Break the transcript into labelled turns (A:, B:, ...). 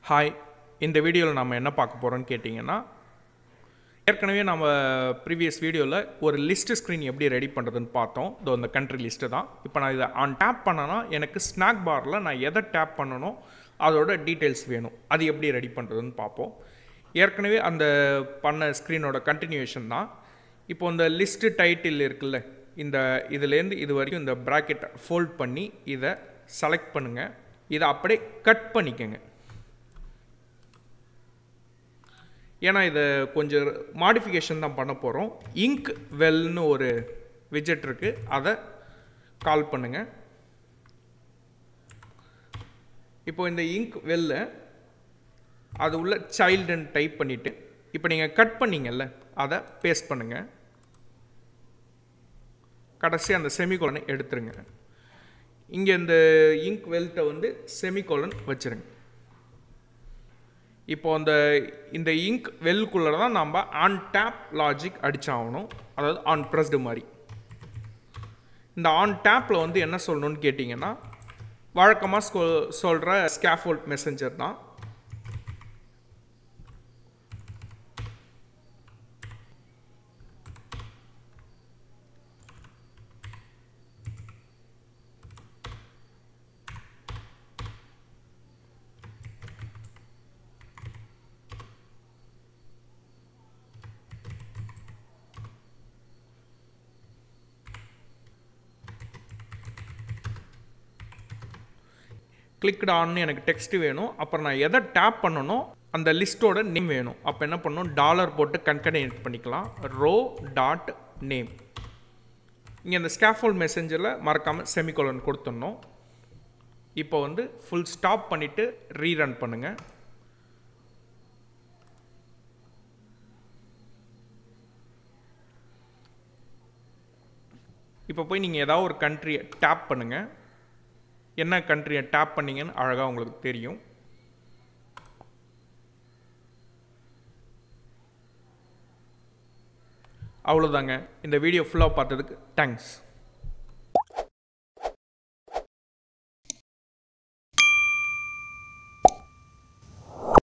A: hi இந்த வீடியோவில் நம்ம என்ன பார்க்க போகிறோம்னு கேட்டிங்கன்னா ஏற்கனவே நம்ம ப்ரீவியஸ் வீடியோவில் ஒரு லிஸ்ட் ஸ்க்ரீன் எப்படி ரெடி பண்ணுறதுன்னு பார்த்தோம் இதோ இந்த கண்ட்ரி லிஸ்ட்டு தான் இப்போ நான் இதை ஆன் டேப் பண்ணனா எனக்கு ஸ்நாக் பாரில் நான் எதை டேப் பண்ணணும் அதோட டீட்டெயில்ஸ் வேணும் அது எப்படி ரெடி பண்ணுறதுன்னு பார்ப்போம் ஏற்கனவே அந்த பண்ண ஸ்க்ரீனோட கண்டினியூஷன் தான் இப்போ இந்த லிஸ்ட்டு டைட்டில் இருக்குல்ல இந்த இதுலேருந்து இது வரைக்கும் இந்த ப்ராக்கெட்டை ஃபோல்ட் பண்ணி இதை செலக்ட் பண்ணுங்கள் இதை அப்படியே கட் பண்ணிக்கோங்க ஏன்னா இதை கொஞ்சம் மாடிஃபிகேஷன் தான் பண்ண போகிறோம் இங்க் வெல்னு ஒரு விஜெட் இருக்குது அதை கால் பண்ணுங்கள் இப்போ இந்த இங்க் வெல்ல அது உள்ள சைல்டுன்னு டைப் பண்ணிவிட்டு இப்போ நீங்கள் கட் பண்ணீங்கல்ல அதை பேஸ்ட் பண்ணுங்கள் கடைசி அந்த செமிகோலனை எடுத்துருங்க இங்கே இந்த இங்க் வெல்ட்டை வந்து செமிகோலன் வச்சுருங்க இப்போ அந்த இந்த இங்க் வெல்குள்ளே தான் நம்ம ஆன் டேப் லாஜிக் அடிச்சாகணும் அதாவது ஆன் ப்ரெஸ்டு மாதிரி இந்த ஆன் டேப்பில் வந்து என்ன சொல்லணும்னு கேட்டிங்கன்னா வழக்கமாக சொ சொல்கிற ஸ்கேஃபோல்ட் மெசஞ்சர் தான் கிளிக்டு ஆன்னு எனக்கு டெக்ஸ்ட் வேணும் அப்புறம் நான் எதை டேப் பண்ணணும் அந்த லிஸ்ட்டோட நேம் வேணும் அப்போ என்ன பண்ணணும் டாலர் போட்டு கன்கனேட் பண்ணிக்கலாம் ரோ டாட் நேம் இங்கே இந்த ஸ்கேஃபோல்ட் மெசேஞ்சரில் மறக்காமல் செமிகோலன் கொடுத்துடணும் இப்போ வந்து ஃபுல் ஸ்டாப் பண்ணிவிட்டு ரீரன் பண்ணுங்கள் இப்போ போய் நீங்கள் ஏதாவது ஒரு கண்ட்ரியை டேப் பண்ணுங்கள் என்ன கண்ட்ரியை டேப் பண்ணீங்கன்னு அழகாக உங்களுக்கு தெரியும் அவ்வளோதாங்க இந்த வீடியோ ஃபுல்லாக பார்த்ததுக்கு தேங்க்ஸ்